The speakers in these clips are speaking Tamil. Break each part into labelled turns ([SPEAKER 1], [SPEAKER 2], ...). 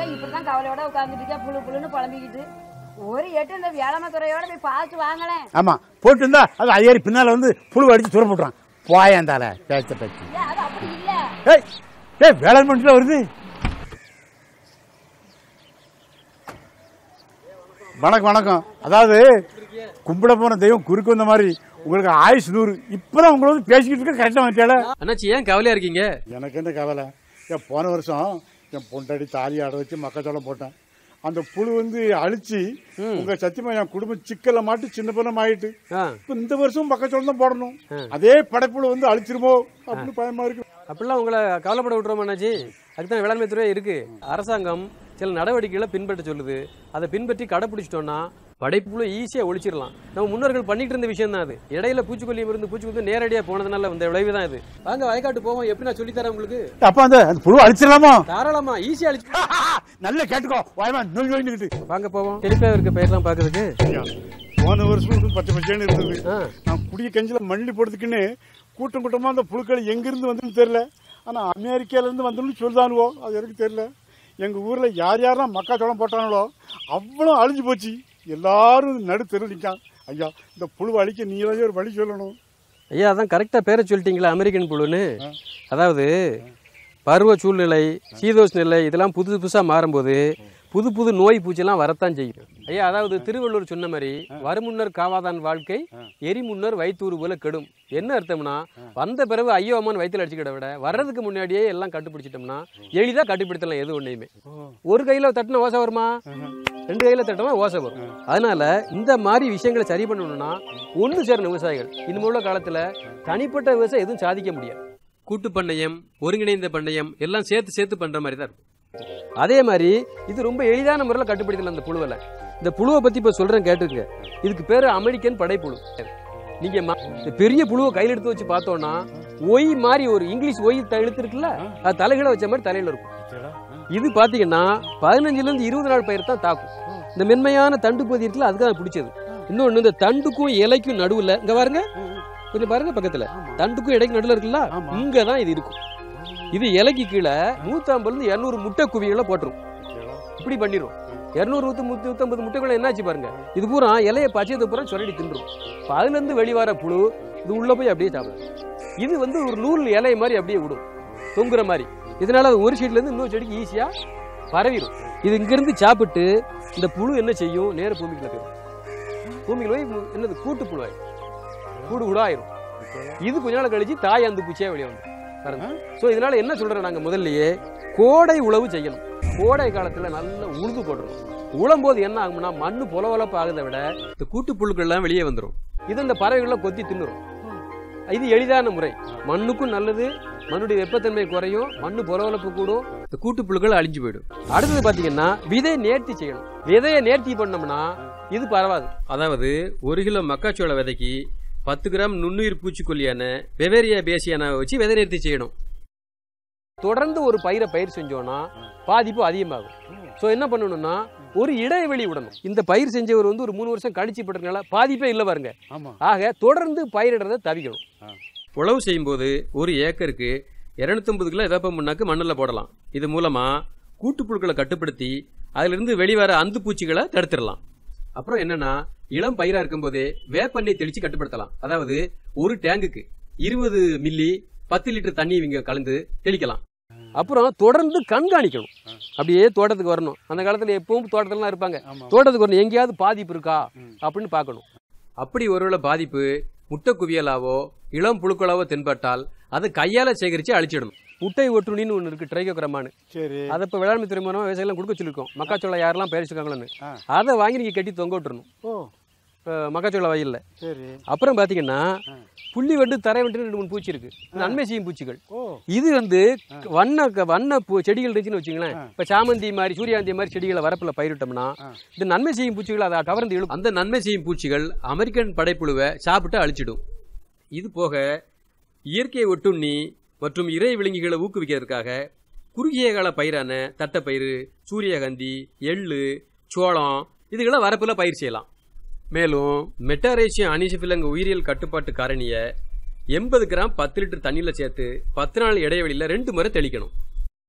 [SPEAKER 1] இருக்கா இப்படிதான் கவலையோட உட்காந்துட்டு இருக்கா புழு புழுன்னு புலம்பிக்கிட்டு ஒரு எட்டு இந்த வேளாண்மை துறையோட போய் பார்த்து வாங்களேன்
[SPEAKER 2] ஆமா போட்டு இருந்தா அது ஐயாரி பின்னால வந்து புழு அடிச்சு தூர போட்டுறான் போயாந்தால பேச்ச பேச்சு
[SPEAKER 1] ஏன் அது அப்படி இல்ல
[SPEAKER 2] ஏய் ஏய் வேளாண் பண்ணிட்டு வருது வணக்கம் வணக்கம் அதாவது கும்பிட போன தெய்வம் குறுக்கு வந்த மாதிரி உங்களுக்கு ஆயுஷ் நூறு இப்பதான் உங்களை வந்து பேசிக்கிட்டு இருக்க கரெக்டா வந்துட்டால
[SPEAKER 3] அண்ணாச்சி ஏன் கவலையா இருக்கீங்க
[SPEAKER 2] எனக்கு என்ன கவலை என் போன வருஷம் என் பொண்டாடி தாலி ஆட வச்சு மக்காச்சோளம் போட்டேன் அந்த புழு வந்து அழிச்சு உங்க சத்தியமா என் குடும்பம் சிக்கல்ல மாட்டி சின்ன பின்னம் ஆயிட்டு
[SPEAKER 3] ஆ,
[SPEAKER 2] இப்ப இந்த வருஷம் மக்காச்சோளம் தான் போடணும் அதே படைப்புழு வந்து அழிச்சிருமோ அப்படின்னு பயமா இருக்கு
[SPEAKER 3] அப்படிலாம் உங்களை கவலைப்பட விட்டுறோம் அண்ணாச்சி அதுக்கு தான் வேளாண்மை துறை இருக்கு அரசாங்கம் சில நடவடிக்கைகளை பின்பற்ற சொல்லுது அதை பின்பற்றி கடைப்பிடிச்சிட்டோம்னா படைப்புல ஈஸியா ஒழிச்சிடலாம் நம்ம முன்னோர்கள் பண்ணிட்டு இருந்த விஷயம் தான் அது இடையில பூச்சிக்கொல்லி இருந்து பூச்சிக்கொல்லி நேரடியா போனதுனால இந்த விளைவு தான் இது வாங்க வயக்காட்டு போவோம் எப்படி நான் சொல்லித்தரேன் உங்களுக்கு
[SPEAKER 2] அப்ப அந்த அந்த புழு அழிச்சிடலாமா
[SPEAKER 3] தாராளமா ஈஸியா அழிச்சு
[SPEAKER 2] நல்ல கேட்டுக்கோ வாயமா நோய் நோய்னுக்கிட்டு
[SPEAKER 3] வாங்க போவோம் தெளிப்பா இருக்க பயிரெல்லாம் பாக்குறதுக்கு
[SPEAKER 2] ஐயா, போன வருஷம் வந்து பச்சை பச்சைன்னு இருந்தது
[SPEAKER 3] ஆ.
[SPEAKER 2] நான் குடிய கஞ்சில மல்லி போடுறதுக்குன்னு கூட்டம் கூட்டமா அந்த புழுக்கள் எங்க இருந்து வந்துன்னு தெரியல ஆனா அமெரிக்கால இருந்து வந்துன்னு சொல்லுதானுவோ அது எனக்கு தெரியல எங்க ஊர்ல யார் யாரெல்லாம் மக்காச்சோளம் போட்டாங்களோ அவ்வளோ அழிஞ்சு போச்சு எல்லாரும் நடு தெரு நிற்கான் ஐயா இந்த புழு அழிக்க நீங்களே ஒரு வழி சொல்லணும்
[SPEAKER 3] ஐயா அதான் கரெக்டா பேரை சொல்லிட்டீங்களா அமெரிக்கன் புழுன்னு அதாவது பருவ சூழ்நிலை சீதோஷ் நிலை இதெல்லாம் புதுசு புதுசா மாறும்போது புது புது நோய் பூச்சிலாம் வரத்தான் செய்யும் ஐயா அதாவது திருவள்ளுவர் சொன்ன மாதிரி வருமுன்னர் காவாதான் வாழ்க்கை எரி முன்னர் வயிற்றூறு போல கெடும் என்ன அர்த்தம்னா வந்த பிறகு ஐயோ அம்மான் வயிற்றுல அடிச்சுக்கிட விட வர்றதுக்கு முன்னாடியே எல்லாம் கண்டுபிடிச்சிட்டோம்னா எளிதா கட்டுப்படுத்தலாம் எது ஒன்றையுமே ஒரு கையில தட்டின ஓசை வருமா ரெண்டு கையில தட்டினா ஓசை வரும் அதனால இந்த மாதிரி விஷயங்களை சரி பண்ணணும்னா ஒன்று சேரணும் விவசாயிகள் இனிமே உள்ள காலத்துல தனிப்பட்ட விவசாயம் எதுவும் சாதிக்க முடியாது கூட்டு பண்ணையம் ஒருங்கிணைந்த பண்ணையம் எல்லாம் சேர்த்து சேர்த்து பண்ற மாதிரி தான் இருக்கும் அதே மாதிரி இது ரொம்ப எளிதான முறையில் கட்டுப்படுத்தலாம் அந்த புழுவில் இந்த புழுவை பத்தி இப்ப சொல்றேன் கேட்டுருங்க இதுக்கு பேரு அமெரிக்கன் படைப்புழு நீங்க ம- இந்த பெரிய புழுவை கையில் எடுத்து வச்சு பார்த்தோம்னா ஒய் மாதிரி ஒரு இங்கிலீஷ் ஒய் த- எழுத்து இருக்குல்ல அது தலைகளை வச்ச மாதிரி தலையில இருக்கும் இது பாத்தீங்கன்னா பதினஞ்சுல இருந்து இருபது நாள் பயிர் தான் தாக்கும் இந்த மென்மையான தண்டு பகுதி இருக்குல்ல அதுக்கு தான் பிடிச்சது இன்னொன்னு இந்த தண்டுக்கும் இலைக்கும் நடுவுல இங்க பாருங்க கொஞ்சம் பாருங்க பக்கத்துல தண்டுக்கும் இடைக்கும் நடுவுல இருக்குல்ல
[SPEAKER 2] ஆமா.
[SPEAKER 3] இங்க தான் இது இருக்கும் இது இலைக்கு கீழே நூத்தம்பதுல இருந்து இருநூறு முட்டை குவிகளை போட்டுரும் இப்படி பண்ணிரும் இருநூறு நூத்தி நூத்தி நூத்தம்பது முட்டைகளை என்னாச்சு பாருங்க இது பூரா இலைய பச்சையத்தை பூரா சொல்லி தின்றும் இப்ப அதுல இருந்து வெளிவர புழு இது உள்ள போய் அப்படியே சாப்பிடும் இது வந்து ஒரு நூல் இலை மாதிரி அப்படியே விடும் தொங்குற மாதிரி இதனால அது ஒரு செடியில இருந்து இன்னொரு செடிக்கு ஈஸியா பரவிடும் இது இங்கிருந்து சாப்பிட்டு இந்த புழு என்ன செய்யும் நேர பூமிக்குள்ள போயிடும் பூமிக்குள்ள போய் மு- என்னது கூட்டு புழு ஆயிடும் கூடு கூடாயிரும் இது கொஞ்ச நாள் கழிச்சு தாய் அந்த பூச்சியா வெளியே வந்து பாருங்க சோ இதனால என்ன சொல்றோம் நாங்க முதல்லயே கோடை உழவு செய்யணும் கோடை காலத்துல நல்ல உழுது போட்டுரும் உழும் போது என்ன ஆகும்னா மண்ணு பொலவலப்பு ஆகுதை விட இந்த கூட்டு புழுக்கள் எல்லாம் வெளியே வந்துரும் இது இந்த பறவைகள்லாம் கொத்தி தின்னுரும் இது எளிதான முறை மண்ணுக்கும் நல்லது மண்ணுடைய வெப்பத்தன்மை குறையும் மண்ணு பொலவலப்பு கூடும் இந்த கூட்டு புழுக்கள் அழிஞ்சு போயிடும் அடுத்தது பாத்தீங்கன்னா விதை நேர்த்தி செய்யணும் விதையை நேர்த்தி பண்ணோம்னா இது பரவாது அதாவது ஒரு கிலோ மக்காச்சோள விதைக்கு பத்து கிராம் நுண்ணுயிர் பூச்சிக்கொல்லியான வெவேரியா பேசியானா வச்சு விதை நேர்த்தி செய்யணும் தொடர்ந்து ஒரு பயிரை பயிர் செஞ்சோம்னா பாதிப்பு அதிகமாகும் ஸோ என்ன பண்ணணும்னா ஒரு இடைவெளி விடணும் இந்த பயிர் செஞ்சவர் வந்து ஒரு மூணு வருஷம் கழிச்சு போட்டதுனால பாதிப்பே இல்லை பாருங்க
[SPEAKER 2] ஆமா
[SPEAKER 3] ஆக தொடர்ந்து பயிரிடுறதை தவிக்கணும்
[SPEAKER 2] ஆ.
[SPEAKER 3] உழவு செய்யும்போது ஒரு ஏக்கருக்கு 250 கிலோ வேப்ப முன்னாக்கு மண்ணில் போடலாம் இது மூலமா கூட்டுப்புழுக்களை கட்டுப்படுத்தி அதிலிருந்து வெளிவர அந்து பூச்சிகளை தடுத்துடலாம் அப்புறம் என்னன்னா இளம் பயிரா இருக்கும்போதே வேப்பெண்ணெய் தெளிச்சு கட்டுப்படுத்தலாம் அதாவது ஒரு டேங்குக்கு இருபது மில்லி பத்து லிட்டர் தண்ணி இவங்க கலந்து தெளிக்கலாம் அப்புறம் தொடர்ந்து கண்காணிக்கணும் அப்படியே தோட்டத்துக்கு வரணும் அந்த காலத்துல எப்பவும் தோட்டத்துலலாம் இருப்பாங்க
[SPEAKER 2] ஆமா.
[SPEAKER 3] தோட்டத்துக்கு வரணும் எங்கேயாவது பாதிப்பு இருக்கா
[SPEAKER 2] ம்.
[SPEAKER 3] அப்படின்னு பார்க்கணும் அப்படி ஒருவேளை பாதிப்பு முட்டை குவியலாவோ இளம் புழுக்களாவோ தென்பட்டால் அதை கையால சேகரிச்சு அழிச்சிடணும் முட்டை ஒட்டுணின்னு ஒன்று இருக்கு ட்ரைகோகிரமானு
[SPEAKER 2] சரி
[SPEAKER 3] அதை இப்போ வேளாண்மை துறை மூலமா விவசாயிலாம் கொடுக்க சொல்லியிருக்கோம் மக்காச்சோளம் யாரெல்லாம் பயிரிச்சிருக்காங்களோன்னு
[SPEAKER 2] ஆ.
[SPEAKER 3] அதை வாங்கி நீங்க கட்டி தொங்க விட்டுறணும்
[SPEAKER 2] ஓ
[SPEAKER 3] அஹ் மக்காச்சோள வயல்ல
[SPEAKER 2] சரி
[SPEAKER 3] அப்புறம் பாத்தீங்கன்னா
[SPEAKER 2] ஆ.
[SPEAKER 3] புள்ளி வண்டு தரை வண்டு ரெண்டு மூணு பூச்சி இருக்கு நன்மை செய்யும் பூச்சிகள்
[SPEAKER 2] ஓ
[SPEAKER 3] இது வந்து வண்ண வண்ண பூ செடிகள் இருந்துச்சுன்னு வச்சுங்களேன் இப்ப சாமந்தி மாதிரி சூரியாந்தி மாதிரி செடிகளை வரப்புல பயிரிட்டோம்னா
[SPEAKER 2] ஆ.
[SPEAKER 3] இந்த நன்மை செய்யும் பூச்சிகள் அதை கவர்ந்து இழுக்கும் அந்த நன்மை செய்யும் பூச்சிகள் அமெரிக்கன் படைப்புழுவை சாப்பிட்டு அழிச்சிடும் இது போக இயற்கை ஒட்டுண்ணி மற்றும் இறை விலங்குகளை ஊக்குவிக்கிறதுக்காக குறுகிய கால பயிரான தட்டைப்பயிறு சூரியகாந்தி எள்ளு சோளம் இதுகளை வரப்புல பயிர் செய்யலாம் மேலும் மெட்டாரேஷியம் அனிசிபிலங்க உயிரியல் கட்டுப்பாட்டு காரணியை எண்பது கிராம் பத்து லிட்டர் தண்ணியில் சேர்த்து பத்து நாள் இடைவெளியில் ரெண்டு முறை தெளிக்கணும்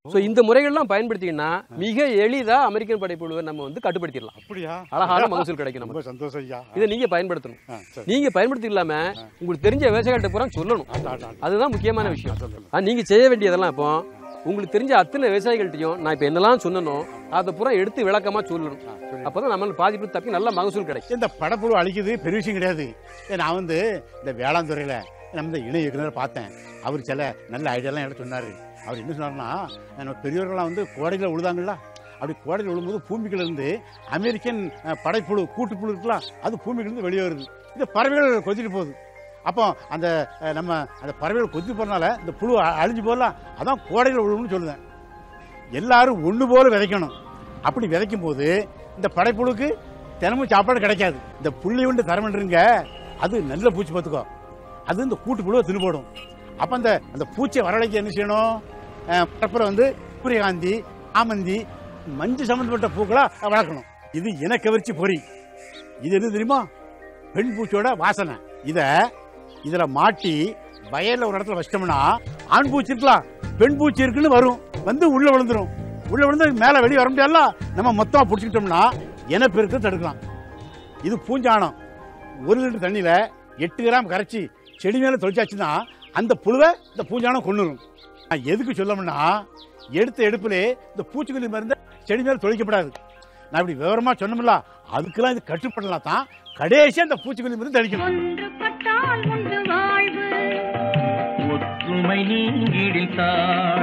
[SPEAKER 3] ஸோ இந்த முறைகள்லாம் பயன்படுத்திங்கன்னா மிக எளிதா அமெரிக்கன் படைப்புழுவை நம்ம வந்து கட்டுப்படுத்திடலாம்
[SPEAKER 2] அப்படியா
[SPEAKER 3] அழகான மகசூல் கிடைக்கும் நமக்கு
[SPEAKER 2] ரொம்ப சந்தோஷம் ஐயா
[SPEAKER 3] இதை நீங்க பயன்படுத்தணும்
[SPEAKER 2] ஆ, சரி
[SPEAKER 3] நீங்க பயன்படுத்தி இல்லாம உங்களுக்கு தெரிஞ்ச விவசாயிகிட்ட பூரா சொல்லணும்
[SPEAKER 2] ஆட்டா, ஆட்டா, ஆட்டா.
[SPEAKER 3] அதுதான் முக்கியமான விஷயம்
[SPEAKER 2] சொல்லணும்.
[SPEAKER 3] ஆ, நீங்க செய்ய வேண்டியதெல்லாம் இப்போ உங்களுக்கு தெரிஞ்ச அத்தனை விவசாயிகள்ட்டையும் நான் இப்போ என்னெல்லாம் சொன்னனோ அதை பூரா எடுத்து விளக்கமா சொல்லணும்
[SPEAKER 2] ஆ, சரி.
[SPEAKER 3] அப்பதான் நம்ம பாதிப்பு தப்பி நல்ல மகசூல் கிடைக்கும்
[SPEAKER 2] இந்த படப்புழு அழிக்குது பெரிய விஷயம் கிடையாது ஏ, நான் வந்து இந்த வேளாண் துறையில் நம்ம இந்த இணை இயக்குனர் பார்த்தேன் அவர் சில நல்ல ஐடியாலாம் எனக்கு சொன்னார் அவர் என்ன சொன்னார்னா நம்ம பெரியவர்கள்லாம் வந்து கோடையில் உழுதாங்கல்ல அப்படி கோடையில் விழும்போது பூமிக்குள்ள இருந்து அமெரிக்கன் அஹ், படைப்புழு கூட்டுப்புழு இருக்கலாம் அது பூமிக்கிலேருந்து வெளியே வருது இந்த பறவைகள் கொத்திட்டு போகுது அப்போ அந்த அஹ், நம்ம அந்த பறவைகள் கொத்தி போறனால இந்த புழு அ- அழிஞ்சு போகலாம் அதான் கோடையில் விழுவுன்னு சொல்லுவேன் எல்லாரும் ஒன்று போல விதைக்கணும் அப்படி விதைக்கும் போது இந்த படைப்புழுக்கு தினமும் சாப்பாடு கிடைக்காது இந்த புள்ளி உண்டு தரமன்றீங்க அது நல்ல பூச்சி பார்த்துக்கோ அது இந்த கூட்டு புழுவை தின்னு போடும் அப்போ அந்த அந்த பூச்சியை வரவழைக்க என்ன செய்யணும் அஹ், அப்புறம் வந்து சூரியகாந்தி ஆமந்தி மஞ்சள் சம்மந்தப்பட்ட பூக்களா வளர்க்கணும் இது இனக்கவர்ச்சி பொறி இது என்ன தெரியுமா பெண் பூச்சியோட வாசனை இத இதுல மாட்டி வயல்ல ஒரு இடத்துல வச்சிட்டோம்னா ஆண் பூச்சி இருக்கலாம் பெண் பூச்சி இருக்குன்னு வரும் வந்து உள்ள விழுந்துரும் உள்ள விழுந்து மேல வெளியே வர முடியாதுல்ல நம்ம மொத்தமா பிடிச்சிக்கிட்டோம்னா இனப்பெருக்க தடுக்கலாம் இது பூஞ்சானம் ஒரு லிட்டர் தண்ணியில எட்டு கிராம் கரைச்சி செடி மேல தொளிச்சாச்சுன்னா அந்த புழுவை இந்த பூஞ்சானம் கொண்டுரும் நான் எதுக்கு சொல்லணும்னா எடுத்த எடுப்பிலே இந்த பூச்சிக்கொல்லி மருந்து செடி மேல தொளிக்கப்படாது நான் இப்படி விவரமா சொன்னோம்ல அதுக்கெல்லாம் இது கட்டுப்படலாம் தான் கடைசியா அந்த பூச்சிக்கொல்லி மருந்து தெளிக்கணும்
[SPEAKER 4] ஒன்றுபட்டால் உண்டு வாழ்வு
[SPEAKER 5] ஒற்றுமை நீங்கிடில் தாழ்